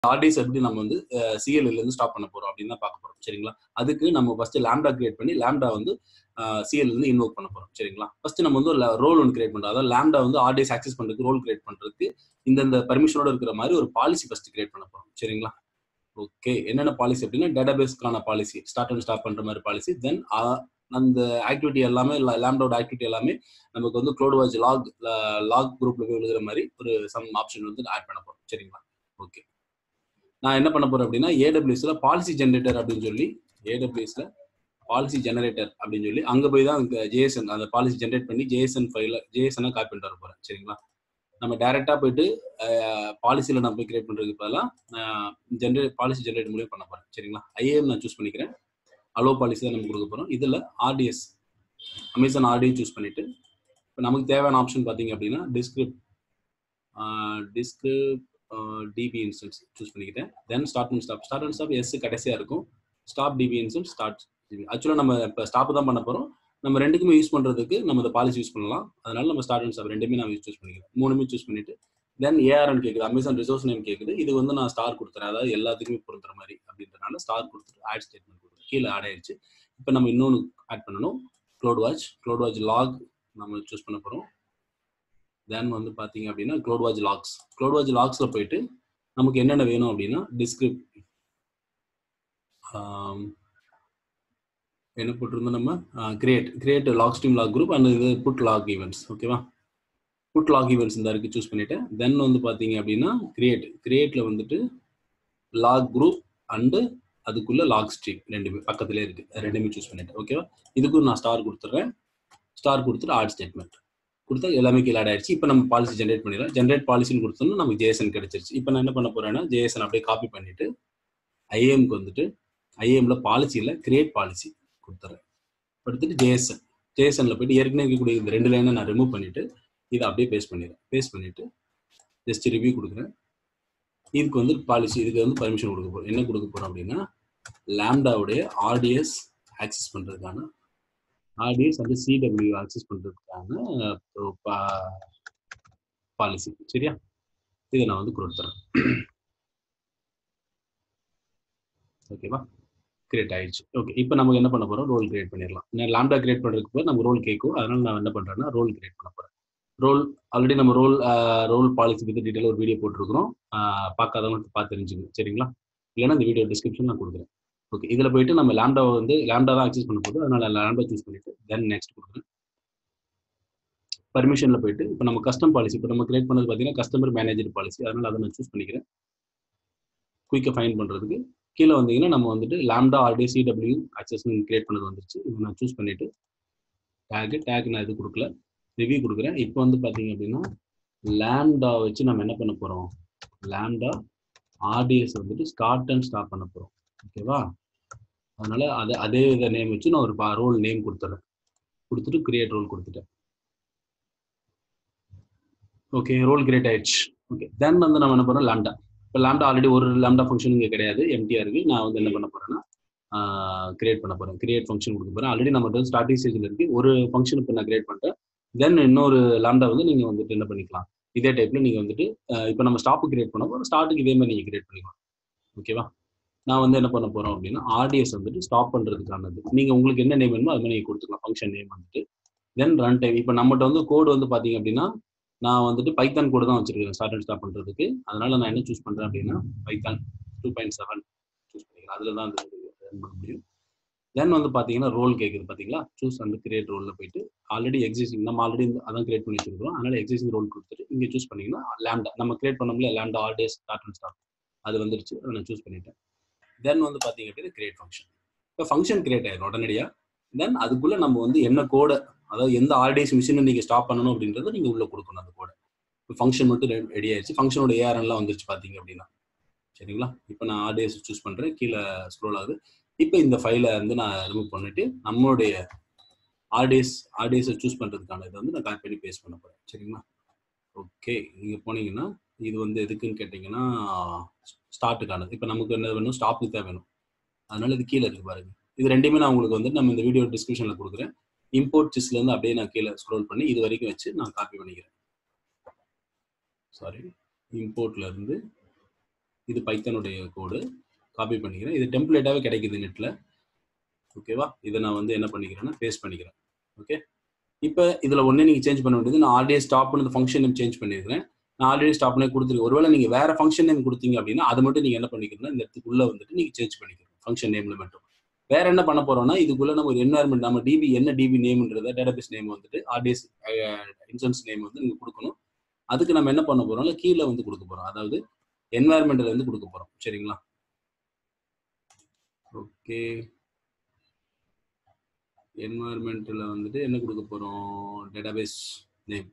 ஆர்டிஸ் எப்படி நம்ம வந்து சிஎல்ல இருந்து ஸ்டாப் பண்ண போறோம் அப்படின்னு தான் பார்க்க போறோம் சரிங்களா அதுக்கு நம்ம ஃபர்ஸ்ட் லேம்டா கிரியேட் பண்ணி லேம்டா வந்து சிஎல் இருந்து இன்வோக் பண்ண போறோம் சரிங்களா ஃபர்ஸ்ட் நம்ம வந்து ரோல் ஒன்று கிரியேட் பண்றோம் அதாவது லேம்டா வந்து ஆர்டிஸ் ஆக்சஸ் பண்றதுக்கு ரோல் கிரியேட் பண்றதுக்கு இந்தந்த பர்மிஷனோட இருக்கிற மாதிரி ஒரு பாலிசி ஃபர்ஸ்ட் கிரியேட் பண்ண போறோம் சரிங்களா ஓகே என்னென்ன பாலிசி அப்படின்னா டேட்டாபேஸ்க்கான பாலிசி ஸ்டார்ட் அண்ட் ஸ்டாப் பண்ற மாதிரி பாலிசி தென் அந்த ஆக்டிவிட்டி எல்லாமே லேம்டோட ஆக்டிவிட்டி எல்லாமே நமக்கு வந்து க்ளோட் வாட்ச் லாக் லாக் குரூப்ல போய் விழுகிற மாதிரி ஒரு சம் ஆப்ஷன் வந்து ஆட் பண்ண போறோம் சரிங்களா ஓகே நான் என்ன பண்ண போறேன் அப்படின்னா ஏடபிள்யூஸ்ல பாலிசி ஜென்ரேட்டர் அப்படின்னு சொல்லி ஏடபிள்யூஸ்ல பாலிசி ஜெனரேட்டர் அப்படின்னு சொல்லி அங்க போய் தான் ஜேஎஸ்என் அந்த பாலிசி ஜென்ரேட் பண்ணி ஜேஎஸ்என் ஃபைல ஜேஎஸ்என் காப்பி பண்ணிட்டு வர போறேன் சரிங்களா நம்ம டைரக்டா போயிட்டு பாலிசியில் நான் போய் கிரியேட் பண்றதுக்கு பதிலாக ஜென்ரேட் பாலிசி ஜென்ரேட் மூலியம் பண்ண போறேன் சரிங்களா ஐஏஎம் நான் சூஸ் பண்ணிக்கிறேன் அலோ பாலிசி தான் நம்ம கொடுக்க போறோம் இதுல ஆர்டிஎஸ் அமேசான் ஆர்டிஎம் சூஸ் பண்ணிட்டு இப்போ நமக்கு தேவையான ஆப்ஷன் பார்த்தீங்க அப்படின்னா describe describe DB instance choose பண்ணிக்கிட்டேன் then start and stop start and stop எஸ் கடைசியாக இருக்கும் ஸ்டாப் டிபி இன்ஸ்டன்ஸ் ஸ்டார்ட் ஆக்சுவலாக நம்ம இப்போ ஸ்டாப் தான் பண்ண போகிறோம் நம்ம ரெண்டுக்குமே யூஸ் பண்ணுறதுக்கு நம்ம இந்த பாலிசி யூஸ் பண்ணலாம் அதனால நம்ம ஸ்டார்ட் அண்ட் ஸ்டாப் ரெண்டுமே நான் சூஸ் பண்ணிக்கிறேன் மூணுமே சூஸ் பண்ணிட்டு தென் ஏஆர்என் கேட்குது அமேசான் ரிசோர்ஸ் நேம் கேட்குது இது வந்து நான் ஸ்டார் கொடுத்துறேன் அதாவது எல்லாத்துக்குமே பொருந்துற மாதிரி அப்படின்றனால ஸ்டார் கொடுத்துட்டு ஆட் ஸ்டேட்மெண்ட் கொடுத்துரு கீழே ஆட் ஆயிடுச்சு இப்போ நம்ம இன்னொன்று ஆட் பண்ணணும் cloud watch cloud watch log நம்ம சூஸ் பண்ண போகிறோம் தென் வந்து பார்த்தீங்க அப்படின்னா cloud watch logs cloud watch லாக்ஸில் போயிட்டு நமக்கு என்னென்ன வேணும் அப்படின்னா டிஸ்கிரிப் என்ன போட்டிருந்தோம் நம்ம create create log stream log group and இது புட் லாக் ஈவெண்ட்ஸ் ஓகேவா புட் லாக் ஈவெண்ட்ஸ் இந்த இருக்கு சூஸ் பண்ணிட்டேன் தென் வந்து பார்த்தீங்க அப்படின்னா கிரியேட் கிரியேட்ல வந்துட்டு லாக் குரூப் அண்டு அதுக்குள்ள லாக் ஸ்ட்ரீம் ரெண்டுமே பக்கத்துலேயே இருக்கு ரெண்டுமே சூஸ் பண்ணிட்டேன் ஓகேவா இதுக்கும் நான் ஸ்டார் கொடுத்துட்றேன் ஸ்டார் கொடுத்துட்டு ஆட் ஸ்டேட்மெண்ட் கொடுத்தா எல்லாமே கீழே ஆட் ஆயிடுச்சு இப்போ நம்ம பாலிசி ஜென்ரேட் பண்ணிடலாம் ஜென்ரேட் பாலிசின்னு கொடுத்தோம்னா நமக்கு ஜேஎஸ்என் கிடைச்சிருச்சு இப்போ நான் என்ன பண்ண போறேன்னா ஜேஎஸ்என் அப்படியே காப்பி பண்ணிட்டு ஐஏஎம்க்கு வந்துட்டு ஐஏஎம்ல பாலிசியில் கிரியேட் பாலிசி கொடுத்துட்றேன் எடுத்துட்டு ஜேஎஸ்என் ஜேஎஸ்என்ல போயிட்டு ஏற்கனவே இருக்கக்கூடிய இந்த ரெண்டு லைனை நான் ரிமூவ் பண்ணிட்டு இதை அப்படியே பேஸ்ட் பண்ணிடுறேன் பேஸ்ட் பண்ணிட்டு ஜஸ்ட் ரிவ்யூ கொடுக்குறேன் இதுக்கு வந்து பாலிசி இதுக்கு வந்து பர்மிஷன் கொடுக்க போறோம் என்ன கொடுக்க போறோம் அப்படின்னா லேம்டாவுடைய ஆர்டிஎஸ் ஆக்சஸ் பண்றதுக்கான ஆர்டிஎஸ் வந்து சிடபிள்யூ ஆக்சஸ் பண்றதுக்கான பாலிசி சரியா இதை நான் வந்து கொடுத்துறேன் ஓகேவா கிரியேட் ஆயிடுச்சு ஓகே இப்போ நமக்கு என்ன பண்ண போறோம் ரோல் கிரியேட் பண்ணிடலாம் நான் லேம்டா கிரியேட் பண்றதுக்கு போது நம்ம ரோல் கேட்கும் அதனால நான் என்ன பண்றேன்னா ரோல் கிரியேட் பண்ண போறேன் ரோல் ஆல்ரெடி நம்ம ரோல் ரோல் பாலிசி பற்றி டீட்டெயில் ஒரு வீடியோ போட்டிருக்கிறோம் பார்க்காதவங்க பார்த்து தெரிஞ்சுக்கணும் சரிங்களா இல்லைன்னா இந்த வீடியோ டிஸ்கிரிப்ஷன் நான் கொடுக்குறேன் ஓகே இதில் போயிட்டு நம்ம லேம்டா வந்து லேம்டா தான் அக்சஸ் பண்ண போகுது அதனால லேம்டா சூஸ் பண்ணிட்டு தென் நெக்ஸ்ட் கொடுக்குறேன் பர்மிஷனில் போயிட்டு இப்போ நம்ம கஸ்டம் பாலிசி இப்போ நம்ம கிரியேட் பண்ணது பார்த்தீங்கன்னா கஸ்டமர் மேனேஜர் பாலிசி அதனால அதை நான் சூஸ் பண்ணிக்கிறேன் குயிக்காக ஃபைன் பண்ணுறதுக்கு கீழே வந்தீங்கன்னா நம்ம வந்துட்டு lambda RD CW access create பண்ணது வந்துருச்சு இதை நான் சூஸ் பண்ணிட்டு டேக் டேக் நான் இது கொடுக்கல ரிவ்யூ கொடுக்குறேன் இப்போ வந்து பார்த்தீங்க அப்படின்னா லேம்டா வச்சு நம்ம என்ன பண்ண போகிறோம் லேம்டா ஆர்டிஎஸ் வந்துட்டு ஸ்டார்ட் அண்ட் ஸ்டாப் பண்ண போகிறோம் ஓகேவா அதனால அது அதே இதை நேம் வச்சு நான் ஒரு ரோல் நேம் கொடுத்துட்றேன் கொடுத்துட்டு கிரியேட் ரோல் கொடுத்துட்டேன் ஓகே ரோல் கிரியேட் ஆயிடுச்சு ஓகே தென் வந்து நம்ம என்ன பண்ணுறோம் லேம்டா இப்போ லேம்டா ஆல்ரெடி ஒரு லேம்டா ஃபங்க்ஷன் இங்கே கிடையாது எம்டிஆர் இருக்கு நான் வந்து என்ன பண்ண போறேன்னா கிரியேட் பண்ண போறேன் கிரியேட் ஃபங்க்ஷன் கொடுக்க போறேன் ஆல்ரெடி நம்ம ஸ்டார்டிங் ஸ்டேஜில் இருக்கு ஒரு ஃபங்க்ஷன் இப்போ நான் கிரியேட் பண்ணிட்டேன் தென் இன்னொரு லேம்டா வந்து நீங்க வந்துட்டு என்ன பண்ணிக்கலாம் இதே டைப்ல நீங்க வந்துட்டு இப்போ நம்ம ஸ்டாப்பு கிரியேட் பண்ண போறோம் ஸ்டார்ட்டுக்கு இதே மாதிரி நீங்க கிரியேட் பண்ணிக்கலாம் ஓகேவா நான் வந்து என்ன பண்ண போறோம் அப்படின்னா ஆர்டிஎஸ் வந்துட்டு ஸ்டாப் பண்றதுக்கானது நீங்க உங்களுக்கு என்ன நேம் வேணுமோ அது மாதிரி நீங்க கொடுத்துக்கலாம் ஃபங்க்ஷன் நேம் வந்துட்டு தென் ரன் டைம் இப்போ நம்மகிட்ட வந்து கோடு வந்து பாத்தீங்க அப்படின்னா நான் வந்துட்டு பைத்தான் கோடு தான் வச்சிருக்கேன் ஸ்டார்ட் அண்ட் ஸ்டாப் பண்றதுக்கு அதனால நான் என்ன சூஸ் பண்றேன் அப்படின்னா Python two point seven choose பண்ணிக்கிறேன் அதுல தான் ரன் பண்ண முடியும் தென் வந்து பாத்தீங்கன்னா ரோல் கேக்குது பாத்தீங்களா சூஸ் அந்த கிரியேட் ரோல்ல போயிட்டு ஆல்ரெடி எக்ஸிஸ்டிங் நம்ம ஆல்ரெடி அதான் கிரியேட் பண்ணி வச்சிருக்கோம் அதனால எக்ஸிஸ்டிங் ரோல் கொடுத்துட்டு இங்க சூஸ் பண்ணீங்கன்னா லேம்டா நம்ம கிரியேட் பண்ணோம்ல lambda all days start and stop அது வந்துருச்சு அதை நான் சூஸ் பண்ணிட்டேன் தென் வந்து பாத்தீங்க அப்படின்னா கிரியேட் ஃபங்க்ஷன் இப்போ ஃபங்க்ஷன் கிரியேட் ஆயிடும் உடனடியா தென் அதுக்குள்ள நம்ம வந்து என்ன கோடை அதாவது எந்த ஆர்டிஎஸ் மிஷினை நீங்க ஸ்டாப் பண்ணணும் அப்படின்றத நீங்க உள்ள கொடுக்கணும் அந்த கோடை இப்போ ஃபங்க்ஷன் மட்டும் ரெடி ஆயிடுச்சு ஃபங்க்ஷனோட ஏஆர்என்லாம் வந்துருச்சு பாத்தீங்க அப்படின்னா சரிங்களா இப்போ நான் ஆர்டிஎஸ் சூஸ் பண்றேன் கீழே ஸ்க்ரோல் ஆகுது இப்போ இந்த ஃபைலை வந்து நான் ரிமூவ் பண்ணிட்டு நம்மளுடைய ஆர்டிஎஸ் ஆர்டிஎஸை சூஸ் பண்ணுறதுக்கான இதை வந்து நான் காப்பி பண்ணி பேஸ்ட் பண்ண போகிறேன் சரிங்களா ஓகே நீங்கள் போனீங்கன்னா இது வந்து எதுக்குன்னு கேட்டிங்கன்னா ஸ்டார்ட்டுக்கானது இப்போ நமக்கு என்ன வேணும் ஸ்டாப்புக்கு தான் வேணும் அதனால இது கீழே இருக்கு பாருங்க இது ரெண்டுமே நான் உங்களுக்கு வந்து நம்ம இந்த வீடியோ டிஸ்கிரிப்ஷனில் கொடுக்குறேன் இம்போர்ட் சிஸ்லேருந்து அப்படியே நான் கீழே ஸ்க்ரோல் பண்ணி இது வரைக்கும் வச்சு நான் காப்பி பண்ணிக்கிறேன் சாரி இம்போர்ட்ல இருந்து இது பைத்தனுடைய கோடு காப்பி பண்ணிக்கிறேன் இது டெம்ப்ளேட்டாகவே கிடைக்குது நெட்டில் ஓகேவா இதை நான் வந்து என்ன பண்ணிக்கிறேன்னா பேஸ்ட் பண்ணிக்கிறேன் ஓகே இப்போ இதில் ஒன்றே நீங்கள் சேஞ்ச் பண்ண வேண்டியது நான் ஆல்ரெடி ஸ்டாப்னு இந்த ஃபங்க்ஷன் நேம் சேஞ்ச் பண்ணியிருக்கிறேன் நான் ஆல்ரெடி ஸ்டாப்னே கொடுத்துருக்கேன் ஒருவேளை நீங்கள் வேறு ஃபங்க்ஷன் நேம் கொடுத்தீங்க அப்படின்னா அதை மட்டும் நீங்கள் என்ன பண்ணிக்கிறீங்கன்னா இந்த இடத்துக்குள்ளே வந்துட்டு நீங்கள் சேஞ்ச் பண்ணிக்கணும் ஃபங்க்ஷன் நேமில் மட்டும் வேற என்ன பண்ண போறோம்னா இதுக்குள்ள நம்ம ஒரு என்வாயர்மெண்ட் நம்ம டிபி என்ன டிபி நேம்ன்றத டேட்டாபேஸ் நேம் வந்துட்டு ஆர்டிஎஸ் இன்சூரன்ஸ் நேம் வந்து நீங்க கொடுக்கணும் அதுக்கு நம்ம என்ன பண்ண போறோம்னா கீழே வந்து கொடுக்க போறோம் அதாவது என்வாயர்மெண்ட்ல இருந்து கொடுக்க போறோம் சரிங்களா ஓகே என்வாயர்மெண்ட்ல வந்துட்டு என்ன கொடுக்க போறோம் database name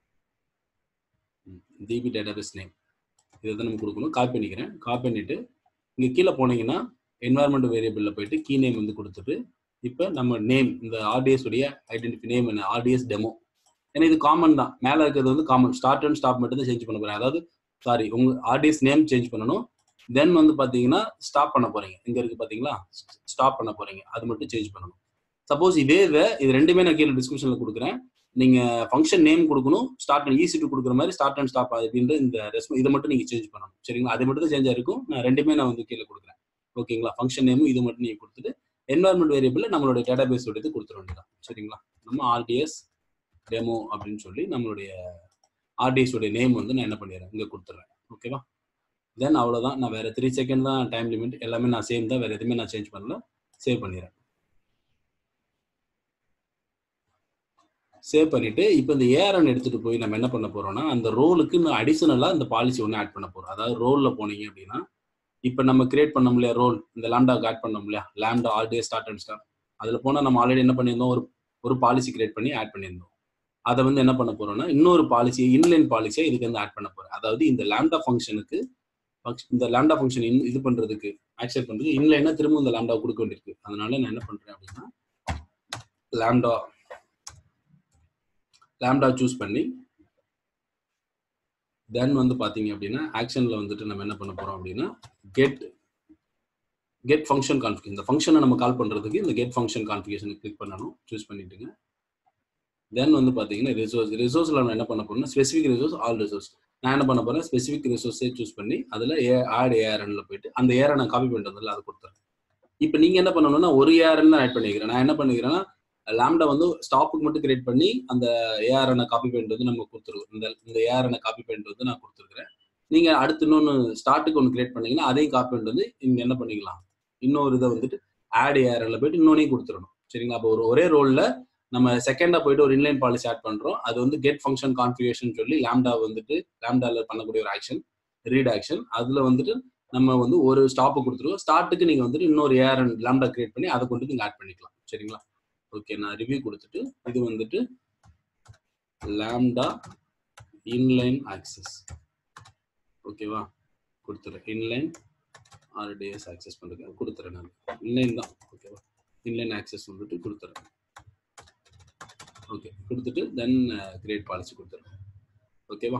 DB database name இதை தான் நம்ம கொடுக்கணும் காப்பி பண்ணிக்கிறேன் காப்பி பண்ணிட்டு இங்க கீழே போனீங்கன்னா என்வாயர்மெண்ட் வேரியபிளில் போயிட்டு கீ நேம் வந்து கொடுத்துட்டு இப்போ நம்ம நேம் இந்த ஆர்டிஎஸ் உடைய ஐடென்டிஃபை நேம் என்ன ஆர்டிஎஸ் டெமோ ஏன்னா இது காமன் தான் மேலே இருக்கிறது வந்து காமன் ஸ்டார்ட் அண்ட் ஸ்டாப் மட்டும் தான் சேஞ்ச் பண்ண போறேன் அதாவது சாரி உங்க ஆர்டிஎஸ் நேம் சேஞ்ச் பண்ணணும் தென் வந்து பார்த்தீங்கன்னா ஸ்டாப் பண்ண போறீங்க இங்க இருக்கு பார்த்தீங்களா ஸ்டாப் பண்ண போறீங்க அது மட்டும் சேஞ்ச் பண்ணணும் சப்போஸ் இதே இதை இது ரெண்டுமே நான் கீழே டிஸ்கிரிப்ஷனில் கொடுக்குறேன் நீங்க ஃபங்க்ஷன் நேம் கொடுக்கணும் ஸ்டார்ட் அண்ட் ஈஸி டு கொடுக்குற மாதிரி ஸ்டார்ட் அண்ட் ஸ்டாப் அப்படின்ற இந்த ரெஸ்பான்ஸ் இதை மட்டும் நீங்க சேஞ்ச் பண்ணணும் சரிங்களா அது மட்டும் தான் சேஞ்ச் ஆயிருக்கும் நான் ரெண்டுமே நான் வந்து கீழே கொடுக்குறேன் ஓகேங்களா ஃபங்க்ஷன் நேமும் இது மட்டும் நீங்க கொடுத்துட்டு என்வாயர்மெண்ட் வேரியபிள் நம்மளோட டேட்டாபேஸ் உடையது கொடுத்துட வேண்டியதான் சரிங்களா நம்ம ஆர்டிஎஸ் டெமோ அப்படின்னு சொல்லி நம்மளுடைய ஆர்டிஎஸ் உடைய நேம் வந்து நான் என்ன பண்ணிடுறேன் இங்கே கொடுத்துட்றேன் ஓகேவா தென் அவ்வளோதான் நான் வேற த்ரீ செகண்ட் தான் டைம் லிமிட் எல்லாமே நான் சேம் தான் வேற எதுவுமே நான் சேஞ்ச் பண்ணல சேவ் பண்ணிடுறேன் சேவ் பண்ணிட்டு இப்போ இந்த ஏஆர்என் எடுத்துட்டு போய் நம்ம என்ன பண்ண போறோம்னா அந்த ரோலுக்கு நான் அடிஷனலாக இந்த பாலிசி ஒன்று ஆட் பண்ண போறோம் அதாவது ரோலில் போனீங்க அப்படின்னா இப்போ நம்ம கிரியேட் பண்ண முடியாது ரோல் இந்த லேம்டாக்கு ஆட் பண்ண முடியாது lambda all day start and start அதில் போனால் நம்ம ஆல்ரெடி என்ன பண்ணியிருந்தோம் ஒரு ஒரு பாலிசி கிரியேட் பண்ணி ஆட் பண்ணியிருந்தோம் அதை வந்து என்ன பண்ண போறோம்னா இன்னொரு பாலிசி இன்லைன் பாலிசியை இதுக்கு வந்து ஆட் பண்ண போறேன் அதாவது இந்த லேம்டா ஃபங்க்ஷனுக்கு இந்த லேம்டா ஃபங்க்ஷன் இது பண்றதுக்கு ஆக்செப்ட் பண்றதுக்கு இன்லைனா திரும்ப இந்த லேம்டா கொடுக்க வேண்டியிருக்கு அதனால நான் என்ன பண்றேன் அப்படின்னா லேம்டா லேம்டா சூஸ் பண்ணி தென் வந்து பாத்தீங்க அப்படின்னா ஆக்ஷன்ல வந்துட்டு நம்ம என்ன பண்ண போறோம் அப்படின்னா கெட் கெட் ஃபங்க்ஷன் கான்ஃபிகேஷன் இந்த ஃபங்க்ஷனை நம்ம கால் பண்றதுக்கு இந்த கெட் ஃபங்க்ஷன் கான்ஃபிகேஷன் கிளிக் பண்ணணும் சூஸ் பண்ணிட்டுங்க தென் வந்து பாத்தீங்கன்னா ரிசோர்ஸ் ரிசோர்ஸ்ல நம்ம என்ன பண்ண போறோம்னா ஸ்பெசிஃபிக் ரிசோர்ஸ் ஆல் ரிசோர்ஸ் நான் என்ன பண்ண போறேன் ஸ்பெசிஃபிக் ரிசோர்ஸே சூஸ் பண்ணி அதுல ஏ ஆட் ஏஆர்என்ல போயிட்டு அந்த ஏஆர் நான் காப்பி பண்ணிட்டு வந்ததில்ல அதை கொடுத்துறேன் இப்போ நீங்க என்ன பண்ணணும்னா ஒரு ஏஆர்என் தான் ஆட் பண்ணிக்கிறேன் நான் என்ன பண்ணிக்கிறேன்னா லேம்டா வந்து ஸ்டாப்புக்கு மட்டும் கிரியேட் பண்ணி அந்த ஏஆர்எனை காப்பி பண்ணிட்டு வந்து நம்ம கொடுத்துருக்கோம் இந்த இந்த ஏஆர்எனை காப்பி பண்ணிட்டு வந்து நான் கொடுத்துருக்கிறேன் நீங்க அடுத்து இன்னொன்று ஸ்டார்ட்டுக்கு ஒன்று கிரியேட் பண்ணீங்கன்னா அதையும் காப்பி பண்ணிட்டு வந்து இங்க என்ன பண்ணிக்கலாம் இன்னொரு இதை வந்துட்டு ஆட் ஏஆர்என்ல போயிட்டு இன்னொன்னையும் கொடுத்துடணும் சரிங்களா அப்போ ஒரு ஒரே ரோல்ல நம்ம செகண்டா போயிட்டு ஒரு இன்லைன் பாலிசி ஆட் பண்றோம் அது வந்து கெட் ஃபங்க்ஷன் கான்ஃபிகேஷன் சொல்லி லேம்டா வந்துட்டு லேம்டால பண்ணக்கூடிய ஒரு ஆக்ஷன் ரீட் ஆக்ஷன் அதுல வந்துட்டு நம்ம வந்து ஒரு ஸ்டாப் கொடுத்துருவோம் ஸ்டார்ட்டுக்கு நீங்க வந்துட்டு இன்னொரு ஏஆர்என் லேம்டா கிரியேட் பண்ணி அதை கொண்டு நீங்க ஆட் பண்ணிக்கலாம் சரிங்களா ஓகே நான் ரிவ்யூ கொடுத்துட்டு இது வந்துட்டு லேம்டா இன்லைன் ஆக்சஸ் ஓகேவா கொடுத்துறேன் இன்லைன் ஆர்டிஎஸ் ஆக்சஸ் பண்ணுறேன் கொடுத்துறேன் நான் இன்லைன் தான் ஓகேவா இன்லைன் ஆக்சஸ் வந்துட்டு கொடுத்துறேன் ஓகே கொடுத்துட்டு தென் கிரியேட் பாலிசி கொடுத்துறேன் ஓகேவா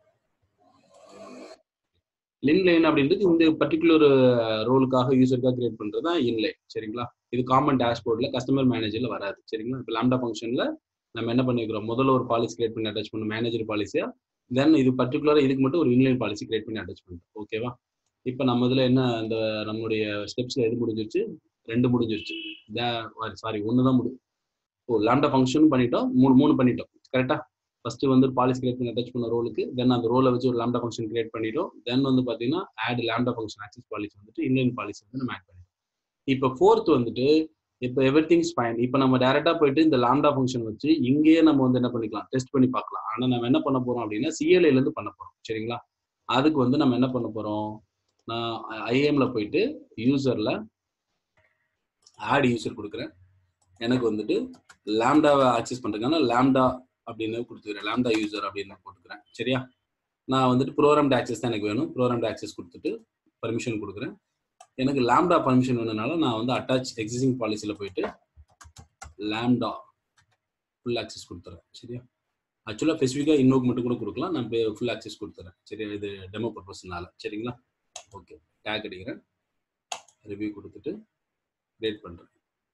லைன் அப்படின்றது இந்த பர்டிகுலர் ரோலுக்காக யூசருக்காக கிரியேட் பண்றது தான் இன்லைன் சரிங்களா இது காமன் டேஷ்போர்ட்ல கஸ்டமர் மேனேஜர்ல வராது சரிங்களா இப்போ லாம்டா ஃபங்க்ஷன்ல நம்ம என்ன பண்ணிக்கிறோம் முதல்ல ஒரு பாலிசி கிரியேட் பண்ணி அட்டாச் பண்ணணும் மேனேஜர் பாலிசியா தென் இது பர்டிகுலரா இதுக்கு மட்டும் ஒரு இன்லைன் பாலிசி கிரியேட் பண்ணி அட்டாச் பண்ணுறோம் ஓகேவா இப்போ நம்ம இதுல என்ன அந்த நம்மளுடைய ஸ்டெப்ஸ்ல எது முடிஞ்சிருச்சு ரெண்டு முடிஞ்சிருச்சு சாரி ஒன்று தான் முடியும் ஓ லாம்டா ஃபங்க்ஷன் பண்ணிட்டோம் மூணு மூணு பண்ணிட்டோம் கரெக்டா ஃபர்ஸ்ட் வந்து பாலிசி கிரியேட் பண்ணி அட்டாச் பண்ண ரோலுக்கு தென் அந்த ரோலை வச்சு ஒரு லாம்டா ஃபங்க்ஷன் கிரியேட் பண்ணிட்டோம் தென் வந்து பார்த்தீங்கன்னா add lambda function access policy வந்துட்டு இன்லைன் பாலிசி வந்து நம்ம ஆட் பண்ணிட்டோம் இப்போ ஃபோர்த் வந்துட்டு இப்போ எவ்ரி திங்ஸ் ஃபைன் இப்போ நம்ம டேரெக்டாக போயிட்டு இந்த லாம்டா ஃபங்க்ஷன் வச்சு இங்கேயே நம்ம வந்து என்ன பண்ணிக்கலாம் டெஸ்ட் பண்ணி பார்க்கலாம் ஆனால் நம்ம என்ன பண்ண போறோம் அப்படின்னா சிஎல்ஐலேருந்து பண்ண போறோம் சரிங்களா அதுக்கு வந்து நம்ம என்ன பண்ண போறோம் நான் ஐஎம்ல போயிட்டு யூசர்ல ஆட் யூசர் கொடுக்குறேன் எனக்கு வந்துட்டு லேம்டாவை ஆக்சஸ் பண்ணுறதுக்கான லேம்டா அப்படின்னு கொடுத்துக்கிறேன் லேம்டா யூசர் அப்படின்னு போட்டுக்கிறேன் சரியா நான் வந்துட்டு ப்ரோக்ராம்ட் ஆக்சஸ் தான் எனக்கு வேணும் ப்ரோக்ராம்ட் ஆக்சஸ் கொடுத்துட்டு பர்மிஷன் கொடுக்குறேன் எனக்கு லேம்டா பர்மிஷன் வேணுனால நான் வந்து அட்டாச் எக்ஸிஸ்டிங் பாலிசியில் போயிட்டு லேம்டா ஃபுல் ஆக்சஸ் கொடுத்துறேன் சரியா ஆக்சுவலாக ஸ்பெசிஃபிக்காக இன்னோக்கு மட்டும் கூட கொடுக்கலாம் நான் ஃபுல் ஆக்சஸ் கொடுத்துறேன் சரியா இது டெமோ பர்பஸ்னால சரிங்களா ஓகே டேக் அடிக்கிறேன் ரிவ்யூ கொடுத்துட்டு கிரியேட் பண்ணுறேன்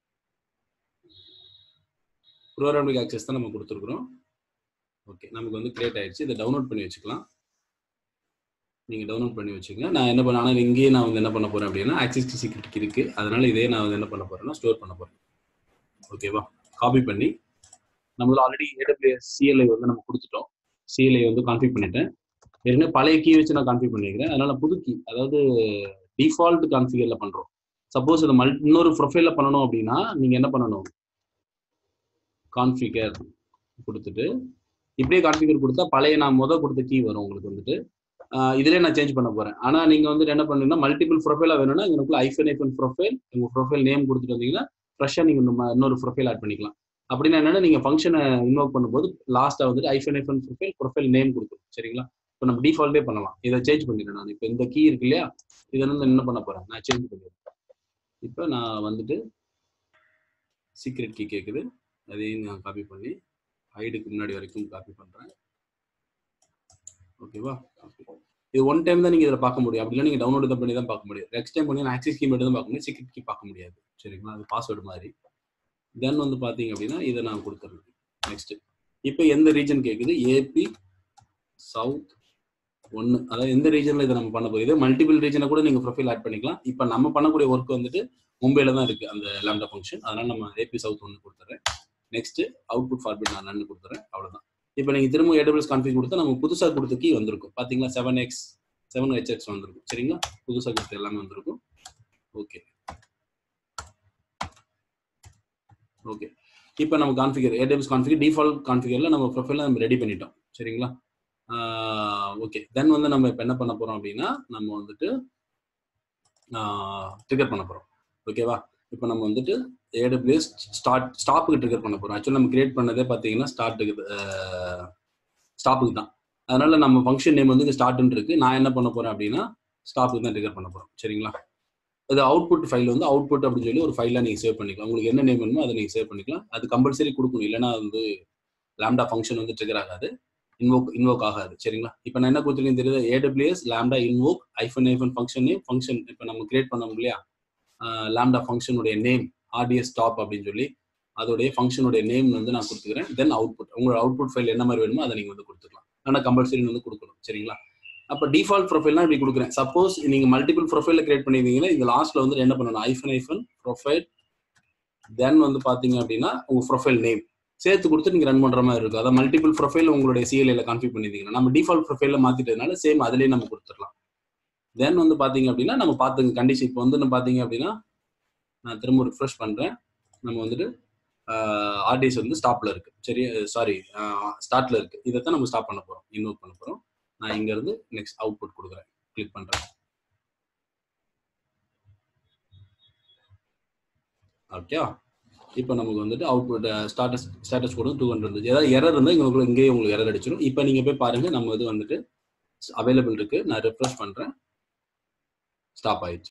ப்ரோக்ராமிக் ஆக்சஸ் தான் நம்ம கொடுத்துருக்குறோம் ஓகே நமக்கு வந்து கிரியேட் ஆயிடுச்சு இதை டவுன்லோட் பண்ணி வச்சுக்கலாம் நீங்கள் டவுன்லோட் பண்ணி வச்சுங்க நான் என்ன பண்ண ஆனால் இங்கேயே நான் வந்து என்ன பண்ண போகிறேன் அப்படின்னா ஆக்சிஸ் சீக்ரெட் இருக்கு அதனால இதே நான் வந்து என்ன பண்ண போகிறேன்னா ஸ்டோர் பண்ண போகிறேன் ஓகேவா காப்பி பண்ணி நம்மள ஆல்ரெடி ஏடபிள்யூஎஸ் சிஎல்ஐ வந்து நம்ம கொடுத்துட்டோம் சிஎல்ஐ வந்து கான்ஃபிக் பண்ணிட்டேன் ஏற்கனவே பழைய கீ வச்சு நான் கான்ஃபிக் பண்ணிக்கிறேன் அதனால புது கீ அதாவது டிஃபால்ட் கான்ஃபிகர்ல பண்றோம் சப்போஸ் இது மல் இன்னொரு ப்ரொஃபைல்ல பண்ணணும் அப்படின்னா நீங்க என்ன பண்ணணும் கான்ஃபிகர் கொடுத்துட்டு இப்படியே கான்ஃபிகர் கொடுத்தா பழைய நான் முத கொடுத்த கீ வரும் உங்களுக்கு வந்துட்டு ஆஹ் இதுலயே நான் சேஞ்ச் பண்ண போறேன் ஆனா நீங்க வந்துட்டு என்ன பண்ணுங்கன்னா மல்டிபிள் ப்ரொஃபைலா வேணும்னா உங்களுக்குள்ள ஐஃபன் ஐஃபன் ப்ரொஃபைல் உங்க ப்ரொஃபைல் நேம் கொடுத்துட்டு வந்தீங்கன்னா ஃப்ரெஷ்ஷா நீங்க இன்னும் இன்னொரு ப்ரொஃபைல் ஆட் பண்ணிக்கலாம் அப்படின்னா என்னன்னா நீங்க ஃபங்க்ஷனை இன்வோக் பண்ணும்போது லாஸ்டா வந்துட்டு ஐஃபன் ஐஃபன் ப்ரொஃபைல் ப்ரொஃபைல் நேம் கொடுக்கும் சரிங்களா இப்போ நம்ம டிஃபால்ட்டே பண்ணலாம் இதை சேஞ்ச் பண்ணிடுறேன் நான் இப்போ இந்த கீ இருக்கு இல்லையா இதை வந்து என்ன பண்ண போறேன் நான் சேஞ்ச் பண்ணிடுறேன் இப்போ நான் வந்துட்டு சீக்ரெட் கீ கேட்குது அதையும் நான் காப்பி பண்ணி ஹைடுக்கு முன்னாடி வரைக்கும் காப்பி பண்றேன் ஓகேவா இது ஒன் டைம் தான் நீங்க இதில் பார்க்க முடியும் அப்படின்னா நீங்க டவுன்லோட் தான் பண்ணி தான் பார்க்க முடியும் நெக்ஸ்ட் டைம் பண்ணி ஆக்சிஸ் கீ மட்டும் தான் பார்க்க முடியும் சீக்ரெட் கீ பார்க்க முடியாது சரிங்களா அது பாஸ்வேர்டு மாதிரி தென் வந்து பார்த்தீங்க அப்படின்னா இதை நான் கொடுத்துறேன் நெக்ஸ்ட் இப்போ எந்த ரீஜன் கேட்குது ஏபி சவுத் ஒன்று அதாவது எந்த ரீஜனில் இதை நம்ம பண்ண போகிறோம் இதே மல்டிபிள் ரீஜனை கூட நீங்கள் ப்ரொஃபைல் ஆட் பண்ணிக்கலாம் இப்போ நம்ம பண்ணக்கூடிய ஒர்க் வந்துட்டு மும்பையில் தான் இருக்குது அந்த லேம்டா ஃபங்க்ஷன் அதனால நம்ம ஏபி சவுத் ஒன்று கொடுத்துறேன் நெக்ஸ்ட் அவுட்புட் ஃபார்மேட் நான் நன்னு கொடுத்துறேன் அவ்வளோதான் இப்போ நீங்கள் திரும்ப ஏடபிள்ஸ் கான்ஃபிக் கொடுத்தா நம்ம புதுசாக கொடுத்த கீ வந்திருக்கும் பார்த்தீங்களா seven X seven H X வந்திருக்கும் சரிங்களா புதுசாக கொடுத்த எல்லாமே வந்திருக்கும் ஓகே ஓகே இப்போ நம்ம கான்ஃபிகர் ஏடபிள்ஸ் கான்ஃபிகர் டிஃபால்ட் கான்ஃபிகரில் நம்ம ப்ரொஃபைல நம்ம ரெடி பண்ணிட்டோம் சரிங்களா ஓகே தென் வந்து நம்ம இப்போ என்ன பண்ண போகிறோம் அப்படின்னா நம்ம வந்துட்டு ட்ரிகர் பண்ண போகிறோம் ஓகேவா இப்போ நம்ம வந்துட்டு ஏடபிள்யூஎஸ் ஸ்டார்ட் ஸ்டாப்புக்கு ட்ரிகர் பண்ண போகிறோம் ஆக்சுவலாக நம்ம கிரியேட் பண்ணதே பார்த்தீங்கன்னா ஸ்டார்ட்டுக்கு ஸ்டாப்புக்கு தான் அதனால நம்ம ஃபங்க்ஷன் நேம் வந்து ஸ்டார்ட்னு இருக்கு நான் என்ன பண்ண போகிறேன் அப்படின்னா ஸ்டாப்புக்கு தான் ட்ரிகர் பண்ண போகிறோம் சரிங்களா அது அவுட்புட் ஃபைல் வந்து அவுட்புட் அப்படின்னு சொல்லி ஒரு ஃபைலாக நீங்கள் சேவ் பண்ணிக்கலாம் உங்களுக்கு என்ன நேம் வேணுமோ அதை நீங்கள் சேவ் பண்ணிக்கலாம் அது கம்பல்சரி கொடுக்கணும் இல்லைன்னா வந்து லேம்டா ஃபங்க்ஷன் வந்து ட்ரிகர் ஆகாது இன்வோக் இன்வோக் ஆகாது சரிங்களா இப்போ நான் என்ன கொடுத்துருக்கேன் தெரியுது ஏடபிள்யூஎஸ் லேம்டா இன்வோக் ஐஃபன் ஐஃபன் ஃபங்க்ஷன் நேம் ஃபங்க்ஷன் இப்போ நம்ம கிரியேட் பண்ணோம் இல்லையா லேம்டா ஃபங்க்ஷனுடைய நேம் ஆர்டிஎஸ் டாப் அப்படின்னு சொல்லி அதோடைய ஃபங்க்ஷனுடைய நேம் வந்து நான் கொடுத்துக்கிறேன் தென் அவுட்புட் உங்களோட அவுட்புட் ஃபைல் என்ன மாதிரி வேணுமோ அதை நீங்கள் வந்து கொடுத்துக்கலாம் ஆனால் கம்பல்சரி வந்து கொடுக்கணும் சரிங்களா அப்போ டிஃபால்ட் ப்ரொஃபைல்னா இப்படி கொடுக்குறேன் சப்போஸ் நீங்க மல்டிபிள் ப்ரொஃபைல கிரியேட் பண்ணியிருந்தீங்கன்னா இந்த லாஸ்ட்ல வந்து என்ன பண்ணணும் ஐஃபன் ஐஃபன் ப்ரொஃபைல் தென் வந்து பாத்தீங்க அப்படின்னா உங்க ப்ரொஃபைல் நேம் சேர்த்து கொடுத்து நீங்க ரன் பண்ற மாதிரி இருக்கும் அதாவது மல்டிபிள் ப்ரொஃபைல் உங்களுடைய சிஎல்ஏல கான்ஃபிக் பண்ணிருந்தீங்கன்னா நம்ம டிஃபால்ட் ப்ரொஃபைல மாத்திட்டதுனால சேம் அதுலயே நம்ம கொடுத்துடலாம் தென் வந்து பாத்தீங்க அப்படின்னா நம்ம பார்த்துங்க கண்டிஷன் இப்போ வந்து நம்ம பாத்தீங்க அப்படின்னா நான் திரும்ப ரிஃப்ரெஷ் பண்றேன் நம்ம வந்துட்டு ஆர்டிஎஸ் வந்து ஸ்டாப்ல இருக்கு சரி சாரி ஸ்டார்ட்ல இருக்கு இதை தான் நம்ம ஸ்டாப் பண்ண போறோம் இன்வோட் பண்ண போறோம் நான் இங்க இருந்து நெக்ஸ்ட் அவுட்புட் கொடுக்குறேன் கிளிக் பண்றேன் ஓகே இப்போ நமக்கு வந்துட்டு அவுட்புட் ஸ்டாட்டஸ் ஸ்டேட்டஸ் கூட டூ ஹண்ட்ரட் இருந்துச்சு ஏதாவது எரர் இருந்தால் உங்களுக்கு இங்கேயே உங்களுக்கு எரர் அடிச்சிடும் இப்போ நீங்கள் போய் பாருங்க நம்ம இது வந்துட்டு அவைலபிள் இருக்கு நான் ரெஃப்ரெஷ் பண்றேன் ஸ்டாப் ஆயிடுச்சு